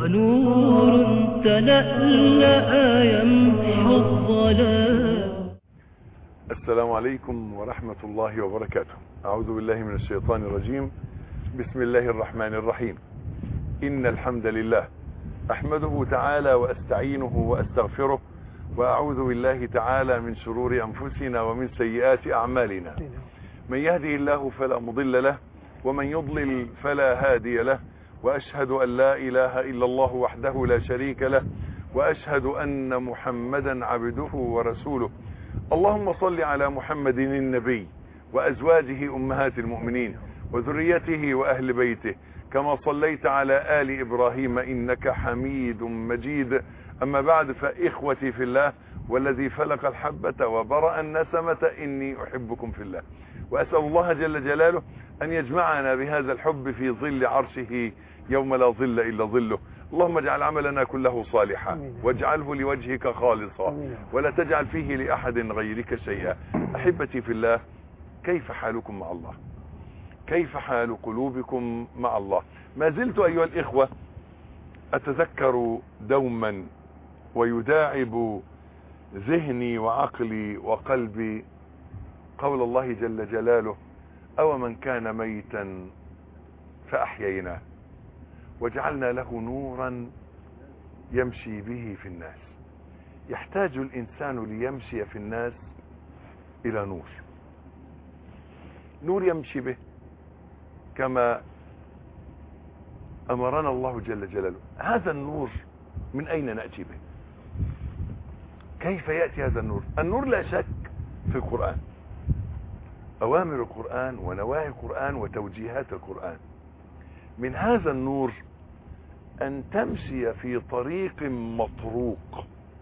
ونور تلألأ يمحو الظلام السلام عليكم ورحمة الله وبركاته أعوذ بالله من الشيطان الرجيم بسم الله الرحمن الرحيم إن الحمد لله أحمده تعالى وأستعينه وأستغفره وأعوذ بالله تعالى من شرور أنفسنا ومن سيئات أعمالنا من يهده الله فلا مضل له ومن يضلل فلا هادي له وأشهد أن لا إله إلا الله وحده لا شريك له وأشهد أن محمدا عبده ورسوله اللهم صل على محمد النبي وأزواجه أمهات المؤمنين وذريته وأهل بيته كما صليت على آل إبراهيم إنك حميد مجيد أما بعد فإخوتي في الله والذي فلق الحبة وبرأ النسمة إني أحبكم في الله وأسأل الله جل جلاله أن يجمعنا بهذا الحب في ظل عرشه يوم لا ظل إلا ظله اللهم اجعل عملنا كله صالحا واجعله لوجهك خالصا ولا تجعل فيه لأحد غيرك شيئا أحبتي في الله كيف حالكم مع الله كيف حال قلوبكم مع الله ما زلت أيها الإخوة أتذكر دوما ويداعب ذهني وعقلي وقلبي قول الله جل جلاله أو من كان ميتا فأحييناه وجعلنا له نورا يمشي به في الناس يحتاج الإنسان ليمشي في الناس إلى نور نور يمشي به كما أمرنا الله جل جلاله هذا النور من أين نأتي به كيف يأتي هذا النور النور لا شك في القرآن أوامر القرآن ونواهي القرآن وتوجيهات القرآن من هذا النور أن تمشي في طريق مطروق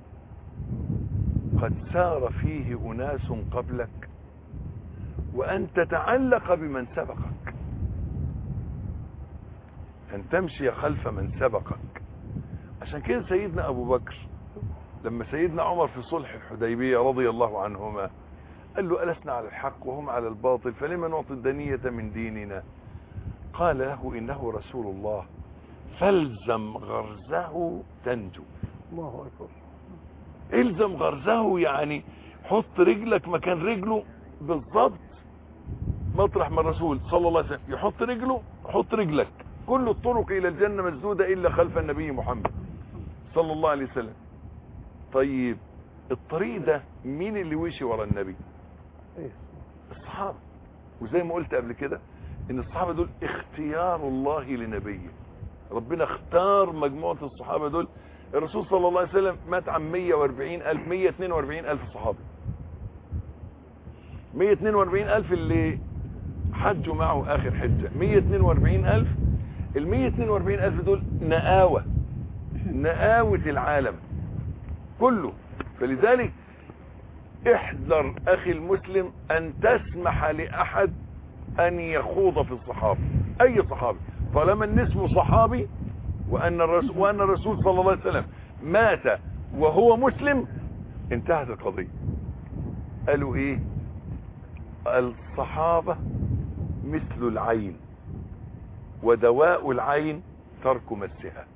قد سار فيه أناس قبلك وأن تتعلق بمن سبقك أن تمشي خلف من سبقك عشان كده سيدنا أبو بكر لما سيدنا عمر في صلح الحديبية رضي الله عنهما قال له ألسنا على الحق وهم على الباطل فلما نعطي الدنية من ديننا قال له إنه رسول الله فالزم غرزه تنجو الله أكبر الزم غرزه يعني حط رجلك مكان رجله بالضبط مطرح ما الرسول صلى الله عليه وسلم يحط رجله حط رجلك كل الطرق إلى الجنة مسدودة إلا خلف النبي محمد صلى الله عليه وسلم طيب الطريق ده مين اللي وشي ورا النبي إيه الصحابة وزي ما قلت قبل كده ان الصحابة دول اختيار الله لنبيه ربنا اختار مجموعة الصحابة دول الرسول صلى الله عليه وسلم مات عن 140 ألف 142 ألف صحابي 142 ألف اللي حجوا معه آخر حجة 142 ألف ال 142 ألف دول نقاوة نقاوة العالم كله فلذلك احذر أخي المسلم أن تسمح لأحد أن يخوض في الصحابة أي صحابي طالما ان اسمه صحابي وأن الرسول, وأن الرسول صلى الله عليه وسلم مات وهو مسلم انتهت القضية قالوا ايه الصحابة مثل العين ودواء العين ترك مسها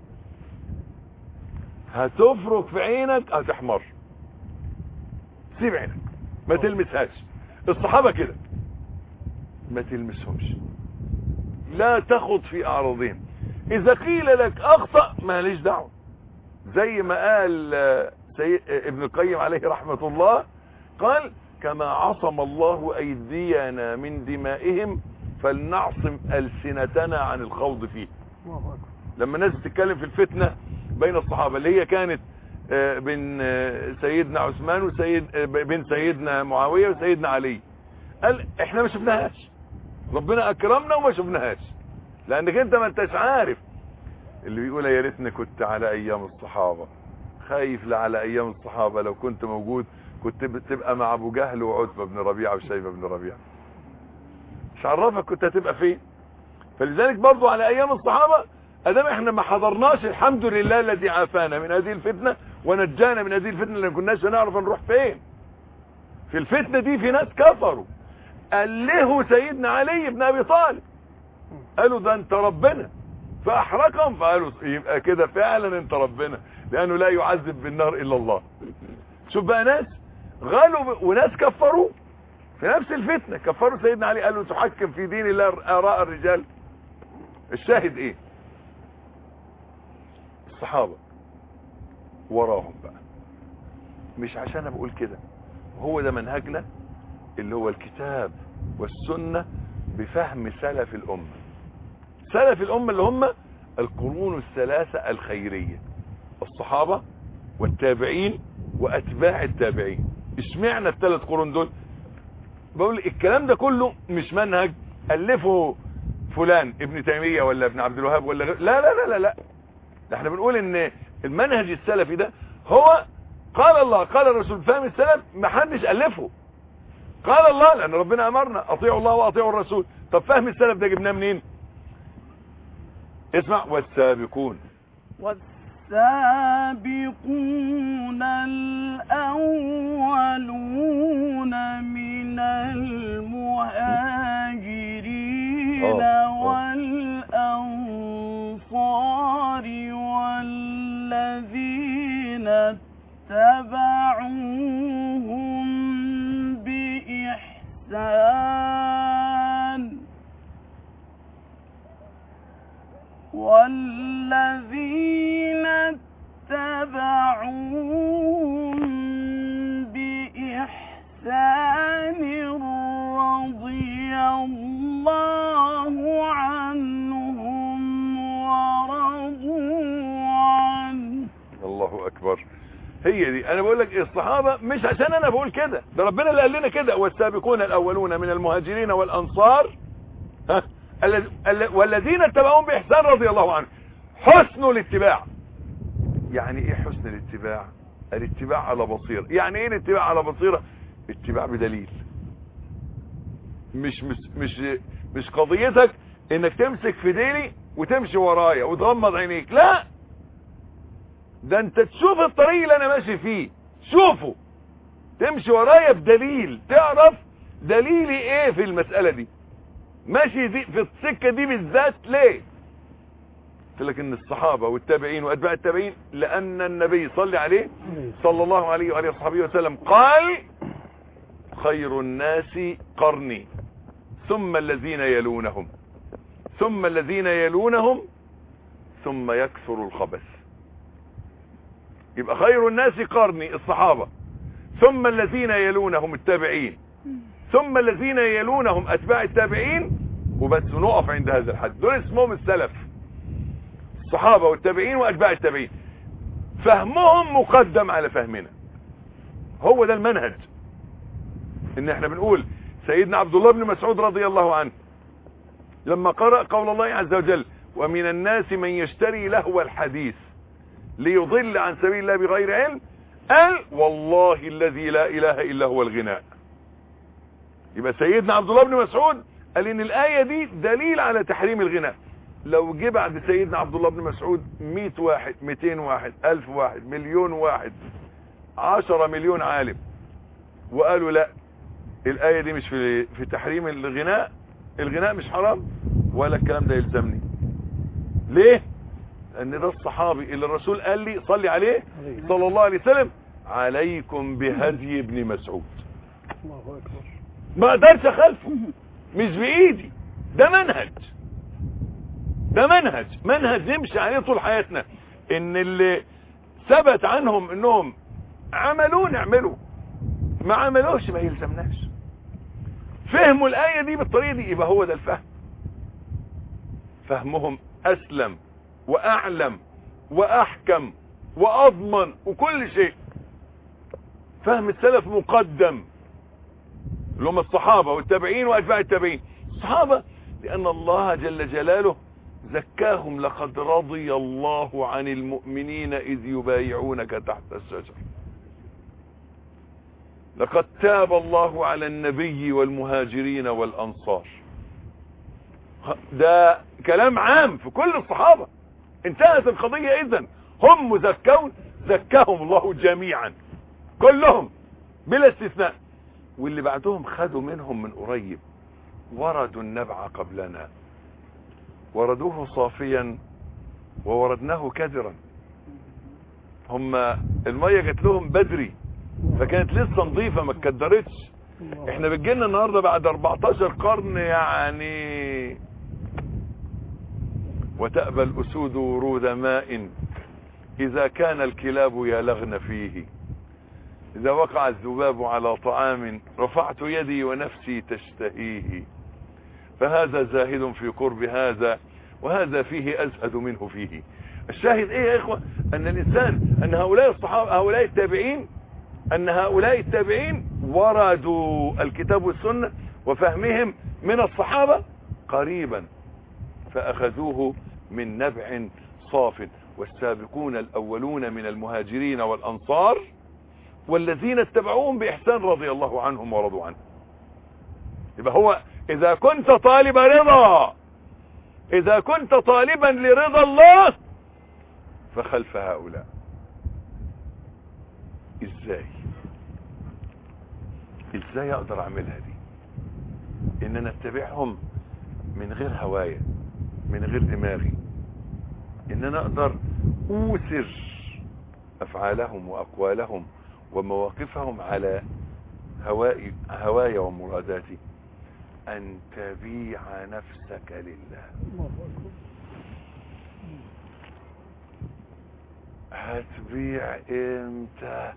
هتفرك في عينك هتحمر سيب عينك ما تلمسهاش الصحابة كده ما تلمسهمش لا تخض في اعراضهم اذا قيل لك اخطأ ماليش دعوه زي ما قال سي... ابن القيم عليه رحمة الله قال كما عصم الله ايدينا من دمائهم فلنعصم السنتنا عن الخوض فيه الله أكبر لما الناس بتتكلم في الفتنة بين الصحابة اللي هي كانت بين سيدنا عثمان وسيد بين سيدنا معاوية وسيدنا علي قال احنا ما شفناهاش ربنا اكرمنا وما شفناهاش لانك انت ما انتش عارف اللي بيقول يا ريتني كنت على ايام الصحابة خايف على ايام الصحابة لو كنت موجود كنت بتبقى مع ابو جهل وعتبة بن ربيعة وشيبة بن ربيعة مش عرفك كنت هتبقى فين فلذلك برضو على ايام الصحابة ادام احنا ما حضرناش الحمد لله الذي عافانا من هذه الفتنة ونجانا من هذه الفتنة اللي كناش هنعرف نروح فين في الفتنة دي في ناس كفروا قال له سيدنا علي بن ابي طالب قالوا ده انت ربنا فاحرقهم فقالوا يبقى كده فعلا انت ربنا لانه لا يعذب بالنار الا الله شوف بقى ناس غالوا ب- وناس كفروا في نفس الفتنة كفروا سيدنا علي قالوا تحكم في دين الله آراء الرجال الشاهد ايه الصحابة وراهم بقى مش عشان انا بقول كده هو ده منهجنا اللي هو الكتاب والسنة بفهم سلف الأمة سلف الأمة اللي هم القرون الثلاثة الخيرية الصحابة والتابعين وأتباع التابعين اشمعنى الثلاث قرون دول بقول الكلام ده كله مش منهج ألفه فلان ابن تيمية ولا ابن عبد الوهاب ولا غير لا لا لا لا لا ده احنا بنقول ان المنهج السلفي ده هو قال الله قال الرسول فهم السلف ما حدش ألفه قال الله لأن ربنا أمرنا أطيعوا الله وأطيعوا الرسول طب فهم السلف ده جبناه منين اسمع والسابقون والسابقون الأولون من المهاجرين آه، آه. والأنصار والذين اتبعوهم بإحسان والذين اتبعوهم بإحسان رضي الله عنهم ورضوا عنه الله اكبر هي دي انا بقول لك الصحابة مش عشان انا بقول كده ده ربنا اللي قال لنا كده والسابقون الاولون من المهاجرين والانصار ها الذ- الذ- والذين اتبعوهم باحسان رضي الله عنهم حسن الاتباع يعني ايه حسن الاتباع الاتباع على بصيرة يعني ايه الاتباع على بصيرة اتباع بدليل مش مش مش مش قضيتك انك تمسك في ديلي وتمشي ورايا وتغمض عينيك لا ده انت تشوف الطريق اللي انا ماشي فيه شوفه تمشي ورايا بدليل تعرف دليلي ايه في المسألة دي ماشي دي في السكة دي بالذات ليه قلت لك ان الصحابة والتابعين واتباع التابعين لان النبي صلى عليه صلى الله عليه وآله وصحبه وسلم قال خير الناس قرني ثم الذين يلونهم ثم الذين يلونهم ثم يكثر الخبث يبقى خير الناس قرني الصحابة ثم الذين يلونهم التابعين ثم الذين يلونهم اتباع التابعين وبس نقف عند هذا الحد دول اسمهم السلف الصحابة والتابعين واتباع التابعين فهمهم مقدم على فهمنا هو ده المنهج ان احنا بنقول سيدنا عبد الله بن مسعود رضي الله عنه لما قرأ قول الله عز وجل ومن الناس من يشتري لهو الحديث ليضل عن سبيل الله بغير علم قال والله الذي لا اله الا هو الغناء يبقى سيدنا عبد الله بن مسعود قال ان الايه دي دليل على تحريم الغناء لو جه بعد سيدنا عبد الله بن مسعود 100 واحد 200 واحد 1000 واحد مليون واحد 10 مليون عالم وقالوا لا الايه دي مش في في تحريم الغناء الغناء مش حرام ولا الكلام ده يلزمني ليه لان ده الصحابي اللي الرسول قال لي صلي عليه صلى الله عليه وسلم عليكم بهدي ابن مسعود الله اكبر ما اقدرش اخالفه مش بايدي ده منهج ده منهج منهج نمشي عليه طول حياتنا ان اللي ثبت عنهم انهم عملوا نعملوا ما عملوش ما يلزمناش فهموا الايه دي بالطريقه دي يبقى هو ده الفهم فهمهم اسلم واعلم واحكم واضمن وكل شيء فهم السلف مقدم اللي هم الصحابة والتابعين واتباع التابعين الصحابة لان الله جل جلاله زكاهم لقد رضي الله عن المؤمنين اذ يبايعونك تحت الشجر لقد تاب الله على النبي والمهاجرين والانصار ده كلام عام في كل الصحابة انتهت القضية اذا هم مزكون زكاهم الله جميعا كلهم بلا استثناء واللي بعدهم خدوا منهم من قريب وردوا النبع قبلنا وردوه صافيا ووردناه كدرا هم المية جات لهم بدري فكانت لسه نظيفة ما اتكدرتش الله احنا بتجيلنا النهاردة بعد 14 قرن يعني وتأبى الأسود ورود ماء إذا كان الكلاب يلغن فيه إذا وقع الذباب على طعام رفعت يدي ونفسي تشتهيه فهذا زاهد في قرب هذا وهذا فيه أزهد منه فيه الشاهد ايه يا اخوة ان الانسان ان هؤلاء الصحابة هؤلاء التابعين ان هؤلاء التابعين وردوا الكتاب والسنة وفهمهم من الصحابة قريبا فاخذوه من نبع صاف والسابقون الاولون من المهاجرين والانصار والذين اتبعوهم باحسان رضي الله عنهم ورضوا عنه يبقى هو اذا كنت طالب رضا اذا كنت طالبا لرضا الله فخلف هؤلاء ازاي ازاي اقدر اعملها دي ان انا اتبعهم من غير هوايا من غير دماغي ان انا اقدر اوسر افعالهم واقوالهم ومواقفهم على هوائي هوايا ومراداتي ان تبيع نفسك لله الله أكبر هتبيع امتى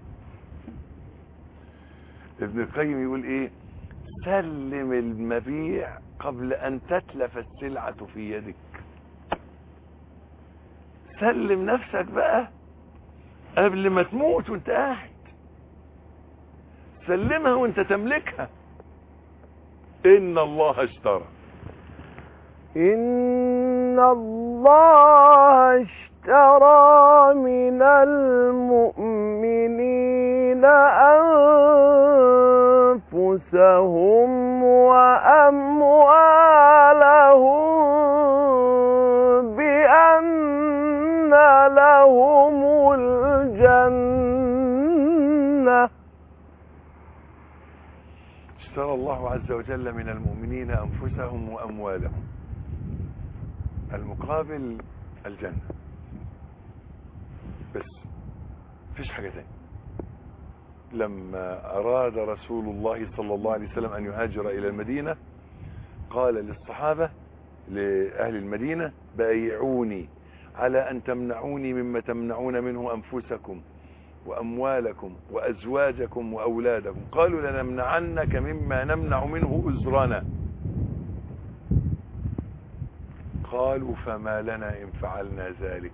ابن القيم يقول ايه سلم المبيع قبل ان تتلف السلعة في يدك سلم نفسك بقى قبل ما تموت وانت قاعد سلمها وانت تملكها ان الله اشترى إن الله اشترى من المؤمنين أنفسهم وأموالهم بأن لهم الجنة اشترى الله عز وجل من المؤمنين انفسهم واموالهم المقابل الجنة بس مفيش حاجة تانية لما اراد رسول الله صلى الله عليه وسلم ان يهاجر الى المدينة قال للصحابة لأهل المدينة بايعوني على أن تمنعوني مما تمنعون منه أنفسكم وأموالكم وأزواجكم وأولادكم قالوا لنمنعنك مما نمنع منه أزرنا قالوا فما لنا إن فعلنا ذلك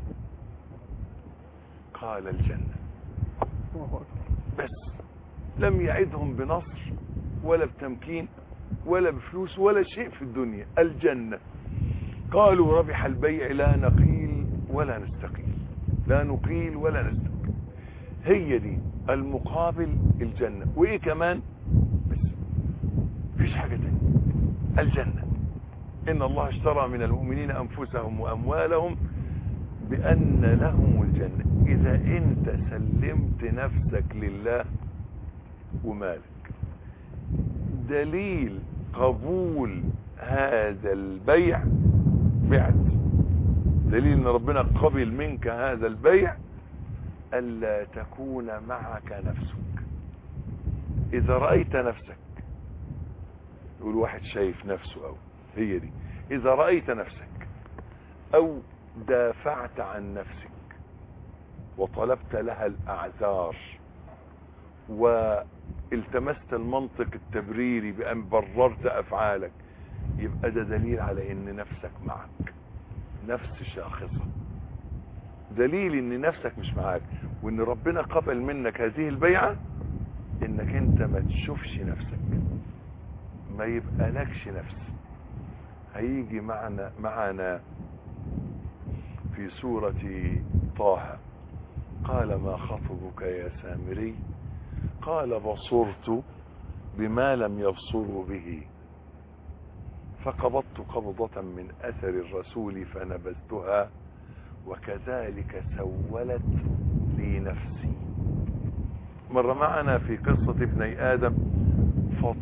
قال الجنة الله أكبر بس لم يعدهم بنصر ولا بتمكين ولا بفلوس ولا شيء في الدنيا الجنة قالوا ربح البيع لا نقيل ولا نستقيل لا نقيل ولا نستقيل هي دي المقابل الجنة وايه كمان بس مفيش حاجة تانية الجنة ان الله اشترى من المؤمنين انفسهم واموالهم بان لهم الجنة اذا انت سلمت نفسك لله ومالك دليل قبول هذا البيع بعت دليل ان ربنا قبل منك هذا البيع الا تكون معك نفسك اذا رأيت نفسك يقول واحد شايف نفسه او هي دي اذا رأيت نفسك او دافعت عن نفسك وطلبت لها الاعذار والتمست المنطق التبريري بان بررت افعالك يبقى ده دليل على ان نفسك معك نفس شاخصة دليل ان نفسك مش معاك وان ربنا قبل منك هذه البيعة انك انت ما تشوفش نفسك ما يبقى لكش نفس هيجي معنا معنا في سورة طه قال ما خطبك يا سامري قال بصرت بما لم يبصروا به فقبضت قبضة من أثر الرسول فنبذتها وكذلك سولت لي نفسي مر معنا في قصة ابني آدم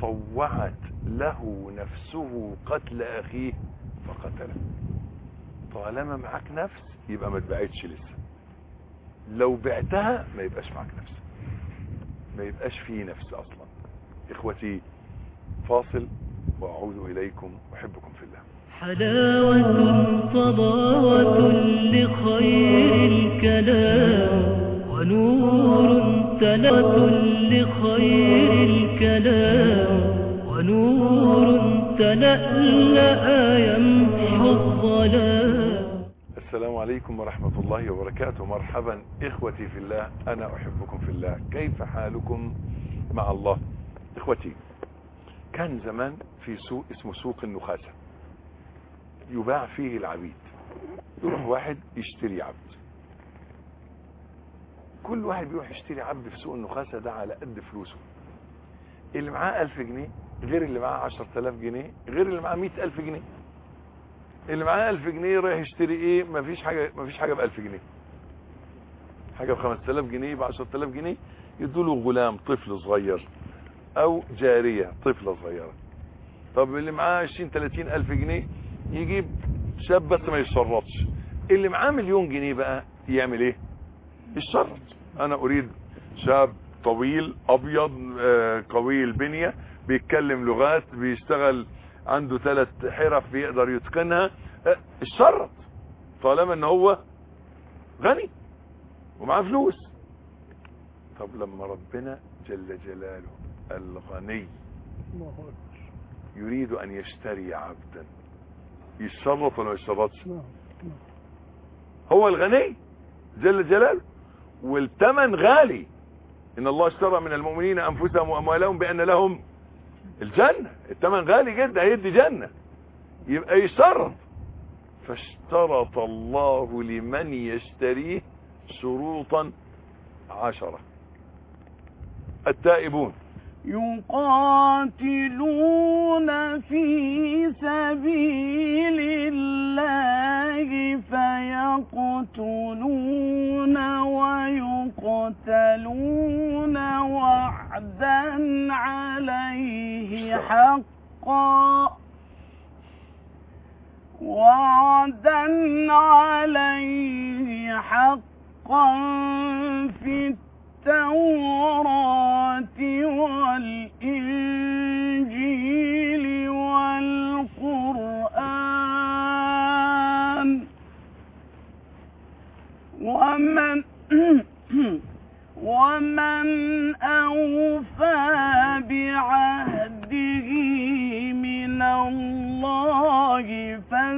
فطوعت له نفسه قتل أخيه فقتله طالما معاك نفس يبقى ما اتبعتش لسه لو بعتها ما يبقاش معاك نفس ما يبقاش فيه نفس اصلا اخوتي فاصل واعود اليكم احبكم في الله حلاوة طباوة لخير الكلام ونور تلاوة لخير الكلام ونور تلألأ يمحو الظلام السلام عليكم ورحمة الله وبركاته مرحبا إخوتي في الله أنا أحبكم في الله كيف حالكم مع الله إخوتي كان زمان في سوق اسمه سوق النخاسة يباع فيه العبيد يروح واحد يشتري عبد كل واحد بيروح يشتري عبد في سوق النخاسة ده على قد فلوسه اللي معاه ألف جنيه غير اللي معاه عشر تلاف جنيه غير اللي معاه مئة ألف جنيه اللي معاه 1000 جنيه رايح يشتري ايه مفيش حاجه مفيش حاجه ب 1000 جنيه حاجه ب 5000 جنيه ب 10000 جنيه يدوا له غلام طفل صغير او جاريه طفله صغيره طب اللي معاه 20 30 الف جنيه يجيب شاب بس ما يشرطش اللي معاه مليون جنيه بقى يعمل ايه يشرط انا اريد شاب طويل ابيض آه، قوي البنيه بيتكلم لغات بيشتغل عنده ثلاث حرف بيقدر يتقنها آه، الشرط طالما ان هو غني ومعاه فلوس طب لما ربنا جل جلاله الغني الله أكبر يريد ان يشتري عبدا يشرط ولا ما يشرطش نعم نعم هو الغني جل جلاله والثمن غالي ان الله اشترى من المؤمنين انفسهم واموالهم بان لهم الجنة الثمن غالي جدا هيدي جنة يبقى يشترط فاشترط الله لمن يشتريه شروطا عشرة التائبون يقاتلون في سبيل الله فيقتلون ويقتلون وعدا عليه حقا وعدا عليه حقا في التوراة والإنجيل والقرآن ومن ومن أوفى بعهده من الله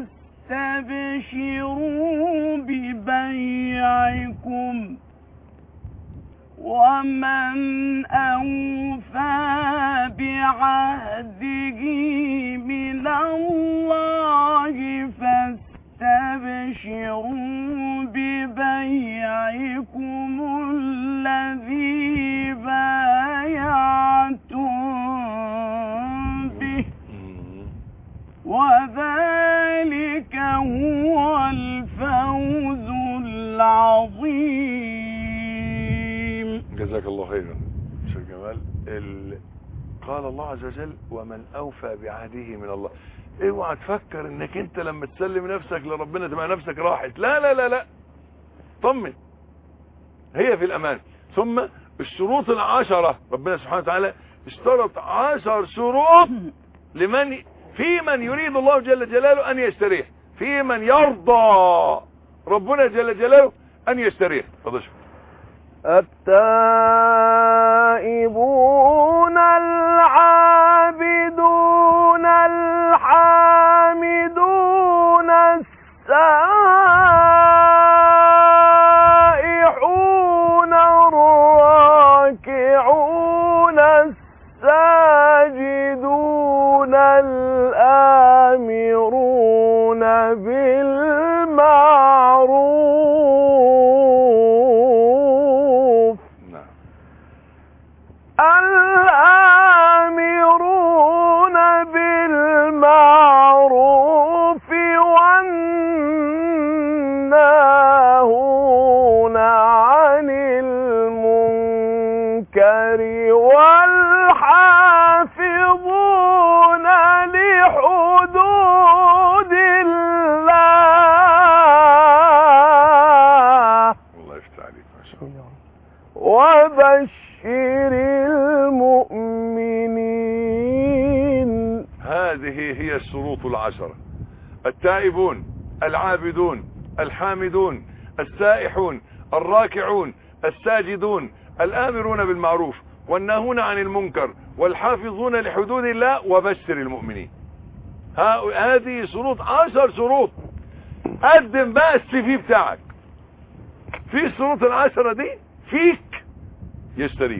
فاستبشروا ببيعكم ومن أوفى بعهده من الله فاستبشروا ببيعكم الذي بايعتم به وذلك هو الفوز العظيم جزاك الله خيرا شيخ جمال ال... قال الله عز وجل ومن اوفى بعهده من الله اوعى تفكر انك انت لما تسلم نفسك لربنا تبقى نفسك راحت لا لا لا لا طمن هي في الامان ثم الشروط العشرة ربنا سبحانه وتعالى اشترط عشر شروط لمن في من يريد الله جل جلاله ان يشتريه في من يرضى ربنا جل جلاله ان يشتريه فضل شكرا التائبون العابدون الحامدون السائحون الراكعون الساجدون الآمرون بالمعروف نعم الآمرون بالمعروف والناهون عن المنكر والحافظون لحدود الله وبشر المؤمنين هذه هي الشروط العشرة التائبون العابدون الحامدون السائحون الراكعون الساجدون الآمرون بالمعروف والناهون عن المنكر والحافظون لحدود الله وبشر المؤمنين ها- هذه شروط عشر شروط قدم بقى السي في بتاعك في الشروط العشرة دي فيك يشتريك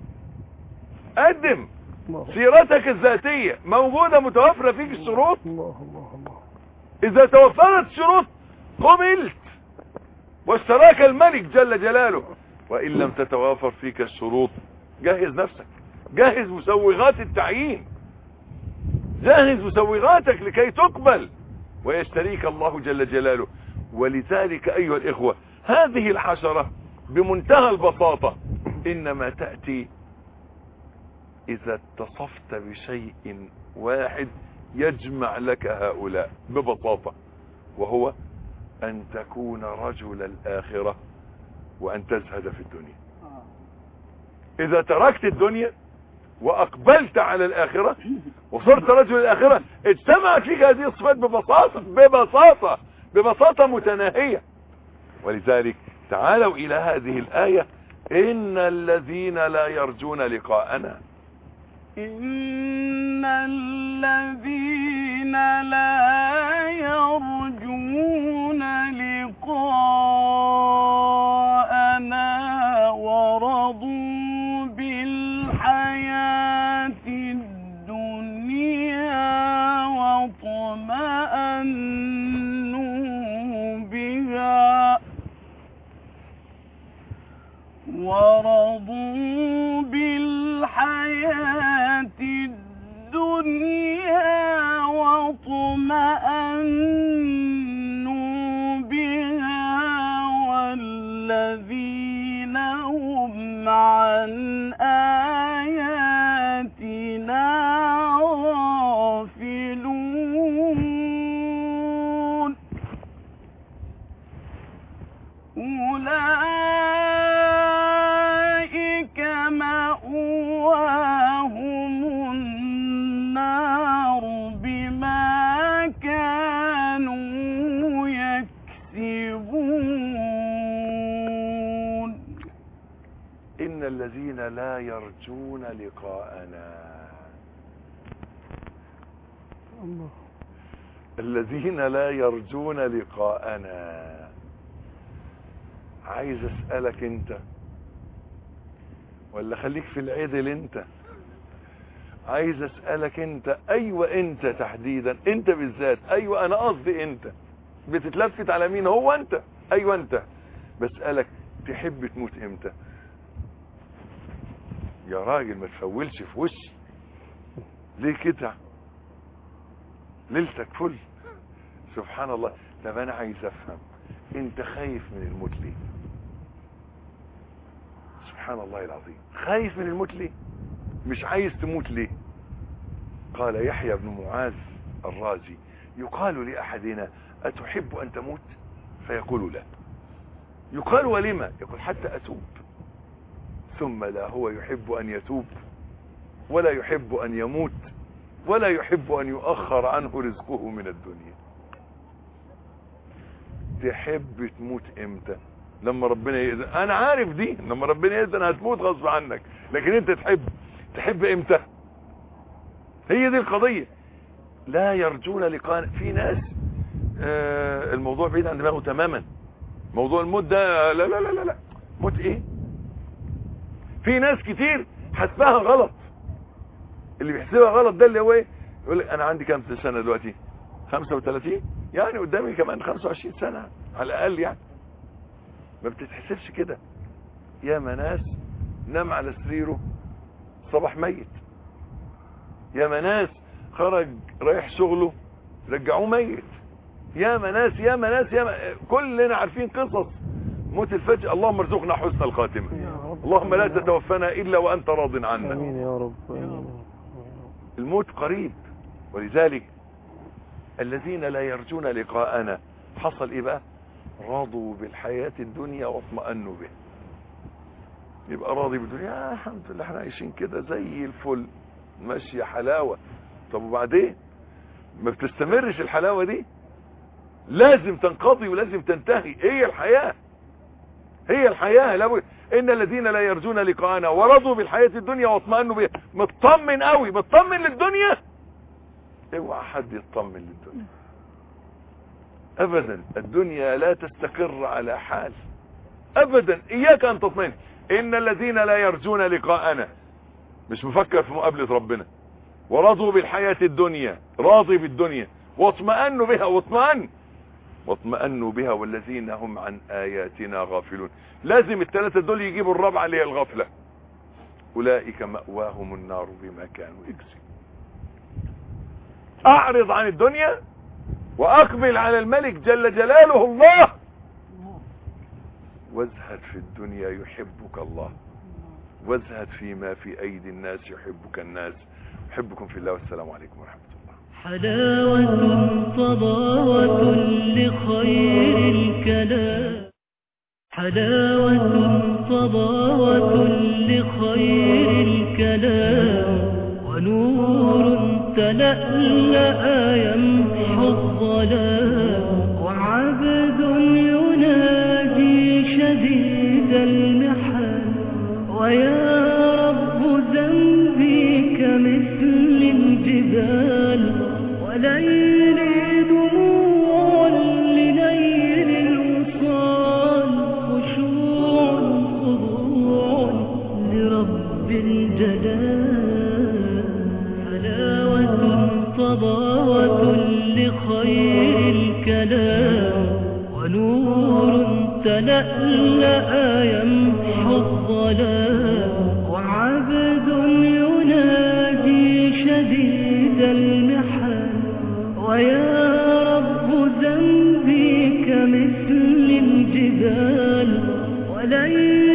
قدم الله سيرتك الذاتية موجودة متوفرة فيك الشروط الله الله الله اذا توفرت الشروط قبلت واشتراك الملك جل جلاله وان لم تتوافر فيك الشروط جهز نفسك جهز مسوغات التعيين جهز مسوغاتك لكي تقبل ويشتريك الله جل جلاله ولذلك ايها الاخوة هذه الحشرة بمنتهى البساطة انما تأتي اذا اتصفت بشيء واحد يجمع لك هؤلاء ببساطة وهو ان تكون رجل الاخرة وان تزهد في الدنيا اذا تركت الدنيا واقبلت على الاخرة وصرت رجل الاخرة اجتمعت فيك هذه الصفات ببساطة ببساطة ببساطة متناهية ولذلك تعالوا الى هذه الاية ان الذين لا يرجون لقاءنا إن الذين لا يرجون لقاءنا ورضوا بالحياة الدنيا واطمأنوا بها ورضوا بالحياة الدنيا واطمأنوا بها والذين هم عن آياتنا غافلون أولئك مأواهم النار بما كانوا يكسبون ان الذين لا يرجون لقاءنا الله الذين لا يرجون لقاءنا عايز اسألك انت ولا خليك في العدل انت عايز اسألك انت ايوه انت تحديدا انت بالذات ايوه انا قصدي انت بتتلفت على مين هو انت ايوه انت بسألك تحب تموت امتى يا راجل ما تفولش في وشي ليه كده ليلتك فل سبحان الله طب انا عايز افهم انت خايف من الموت ليه سبحان الله العظيم خايف من الموت ليه مش عايز تموت ليه قال يحيى بن معاذ الرازي يقال لأحدنا أتحب أن تموت فيقول لا يقال ولما يقول حتى أتوب ثم لا هو يحب أن يتوب ولا يحب أن يموت ولا يحب أن يؤخر عنه رزقه من الدنيا تحب تموت امتى لما ربنا يأذن انا عارف دي لما ربنا يأذن هتموت غصب عنك لكن انت تحب تحب امتى هي دي القضية لا يرجون لقاء في ناس آه الموضوع بعيد عن دماغه تماما موضوع الموت ده لا لا لا لا, لا. موت ايه في ناس كتير حسبها غلط اللي بيحسبها غلط ده اللي هو ايه يقول لك انا عندي كام سنة دلوقتي 35 يعني قدامي كمان 25 سنة على الاقل يعني ما بتتحسبش كده يا ناس نام على سريره صباح ميت يا ناس خرج رايح شغله رجعوه ميت يا ناس يا ناس يا كلنا عارفين قصص موت الفجأة اللهم ارزقنا حسن الخاتمة يا رب اللهم لا تتوفنا الا وانت راض عنا امين يا رب آمين. الموت قريب ولذلك الذين لا يرجون لقاءنا حصل ايه بقى رضوا بالحياة الدنيا واطمأنوا به يبقى راضي بالدنيا يا الحمد لله احنا عايشين كده زي الفل ماشيه حلاوه طب وبعدين ما بتستمرش الحلاوه دي لازم تنقضي ولازم تنتهي هي الحياه هي الحياه لابد ان الذين لا يرجون لقاءنا ورضوا بالحياه الدنيا واطمئنوا بها مطمن قوي مطمن للدنيا اوعى حد يطمن للدنيا ابدا الدنيا لا تستقر على حال ابدا اياك ان تطمئن ان الذين لا يرجون لقاءنا مش مفكر في مقابلة ربنا ورضوا بالحياة الدنيا راضي بالدنيا واطمأنوا بها واطمأن واطمأنوا بها والذين هم عن آياتنا غافلون لازم الثلاثة دول يجيبوا الرابعة اللي هي الغفلة أولئك مأواهم النار بما كانوا يكسبون أعرض عن الدنيا وأقبل على الملك جل جلاله الله وازهد في الدنيا يحبك الله وازهد فيما في أيدي الناس يحبك الناس أحبكم في الله والسلام عليكم ورحمة الله حلاوة فضاوة لخير الكلام حلاوة فضاوة لخير الكلام ونور تلألأ يمحو الظلام وعبد ينادي شديد المحن ويا رب ذنبي كمثل الجبال وليلي دموع لنيل الوصال خشوع خضوع لرب الجلال حلاوة فضاوة لخير الكلام ونور تلألأ يمحو الظلام وعبد ينادي شديد المحن ويا رب ذنبي كمثل الجبال وليل